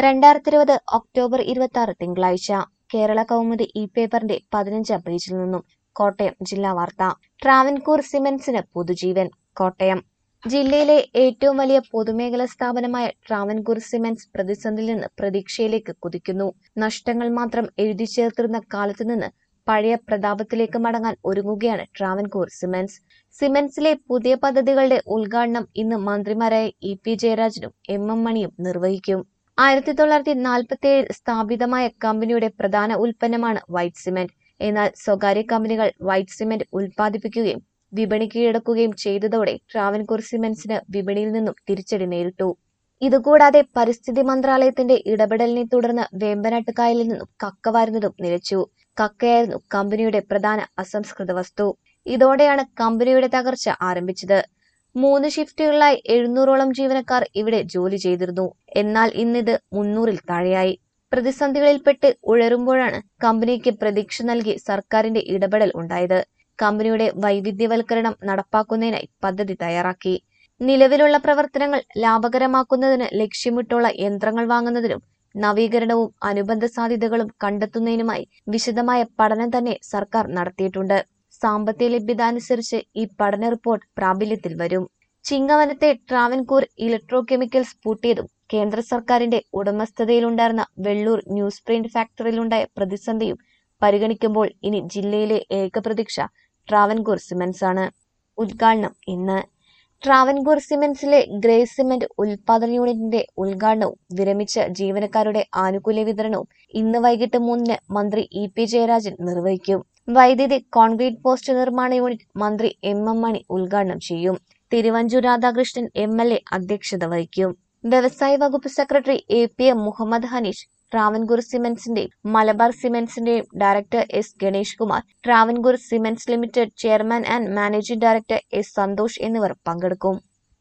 രണ്ടായിരത്തി ഇരുപത് ഒക്ടോബർ ഇരുപത്തി ആറ് തിങ്കളാഴ്ച കേരള കൗമുദി ഇ പേപ്പറിന്റെ പതിനഞ്ചാം പേജിൽ നിന്നും കോട്ടയം ജില്ലാ വാർത്ത ട്രാവൻകൂർ സിമന്റ്സിന് പുതുജീവൻ കോട്ടയം ജില്ലയിലെ ഏറ്റവും വലിയ പൊതുമേഖലാ സ്ഥാപനമായ ട്രാവൻകൂർ സിമന്റ്സ് പ്രതിസന്ധിയിൽ നിന്ന് പ്രതീക്ഷയിലേക്ക് കുതിക്കുന്നു നഷ്ടങ്ങൾ മാത്രം എഴുതി ചേർത്തിരുന്ന കാലത്ത് നിന്ന് പഴയ പ്രതാപത്തിലേക്ക് മടങ്ങാൻ ഒരുങ്ങുകയാണ് ട്രാവൻകൂർ സിമന്റ്സ് സിമന്റ്സിലെ പുതിയ പദ്ധതികളുടെ ഉദ്ഘാടനം ഇന്ന് മന്ത്രിമാരായ ഇ പി ജയരാജനും എം എം മണിയും നിർവഹിക്കും ആയിരത്തി തൊള്ളായിരത്തി നാൽപ്പത്തി ഏഴിൽ സ്ഥാപിതമായ കമ്പനിയുടെ പ്രധാന ഉൽപ്പന്നമാണ് വൈറ്റ് സിമന്റ് എന്നാൽ സ്വകാര്യ കമ്പനികൾ വൈറ്റ് സിമന്റ് ഉൽപ്പാദിപ്പിക്കുകയും വിപണി കീഴടക്കുകയും ചെയ്തതോടെ ട്രാവൻകൂർ സിമന്റ്സിന് വിപണിയിൽ നിന്നും തിരിച്ചടി നേരിട്ടു ഇതുകൂടാതെ പരിസ്ഥിതി മന്ത്രാലയത്തിന്റെ ഇടപെടലിനെ തുടർന്ന് വേമ്പനാട്ട് കായലിൽ നിന്നും കക്ക വരുന്നതും നിലച്ചു കക്കയായിരുന്നു കമ്പനിയുടെ പ്രധാന അസംസ്കൃത വസ്തു ഇതോടെയാണ് കമ്പനിയുടെ തകർച്ച ആരംഭിച്ചത് മൂന്ന് ഷിഫ്റ്റുകളിലായി എഴുന്നൂറോളം ജീവനക്കാർ ഇവിടെ ജോലി ചെയ്തിരുന്നു എന്നാൽ ഇന്നിത് മുന്നൂറിൽ താഴെയായി പ്രതിസന്ധികളിൽപ്പെട്ട് ഉഴറുമ്പോഴാണ് കമ്പനിക്ക് പ്രതീക്ഷ നൽകി സർക്കാരിന്റെ ഇടപെടൽ ഉണ്ടായത് കമ്പനിയുടെ വൈവിധ്യവൽക്കരണം നടപ്പാക്കുന്നതിനായി പദ്ധതി തയ്യാറാക്കി നിലവിലുള്ള പ്രവർത്തനങ്ങൾ ലാഭകരമാക്കുന്നതിന് ലക്ഷ്യമിട്ടുള്ള യന്ത്രങ്ങൾ വാങ്ങുന്നതിനും നവീകരണവും അനുബന്ധ സാധ്യതകളും കണ്ടെത്തുന്നതിനുമായി വിശദമായ പഠനം തന്നെ സർക്കാർ നടത്തിയിട്ടുണ്ട് സാമ്പത്തിക ലഭ്യത അനുസരിച്ച് ഈ പഠന റിപ്പോർട്ട് പ്രാബല്യത്തിൽ വരും ചിങ്ങവനത്തെ ട്രാവൻകൂർ ഇലക്ട്രോ കെമിക്കൽസ് പൂട്ടിയതും കേന്ദ്ര സർക്കാരിന്റെ ഉടമസ്ഥതയിലുണ്ടായിരുന്ന വെള്ളൂർ ന്യൂസ് പ്രിന്റ് ഫാക്ടറിയിലുണ്ടായ പ്രതിസന്ധിയും പരിഗണിക്കുമ്പോൾ ഇനി ജില്ലയിലെ ഏക പ്രതീക്ഷ ട്രാവൻകൂർ സിമന്റ്സ് ആണ് ഉദ്ഘാടനം ഇന്ന് ട്രാവൻകൂർ സിമന്റ്സിലെ ഗ്രേ സിമന്റ് ഉൽപാദന യൂണിറ്റിന്റെ ഉദ്ഘാടനവും വിരമിച്ച ജീവനക്കാരുടെ ആനുകൂല്യ വിതരണവും ഇന്ന് വൈകിട്ട് മൂന്നിന് മന്ത്രി ഇ പി ജയരാജൻ നിർവഹിക്കും വൈദ്യുതി കോൺക്രീറ്റ് പോസ്റ്റ് നിർമ്മാണ യൂണിറ്റ് മന്ത്രി എം എം മണി ഉദ്ഘാടനം ചെയ്യും Thiruvanchoor Radhakrishnan M L A അധ്യക്ഷത വഹിക്കും വ്യവസായ വകുപ്പ് secretary A P M Muhammad Hanish Travancore സിമന്റ്സിന്റെയും മലബാർ സിമന്റ്സിന്റെയും director S Ganesh Kumar Travancore cements limited chairman and managing director S Santhosh എന്നിവർ പങ്കെടുക്കും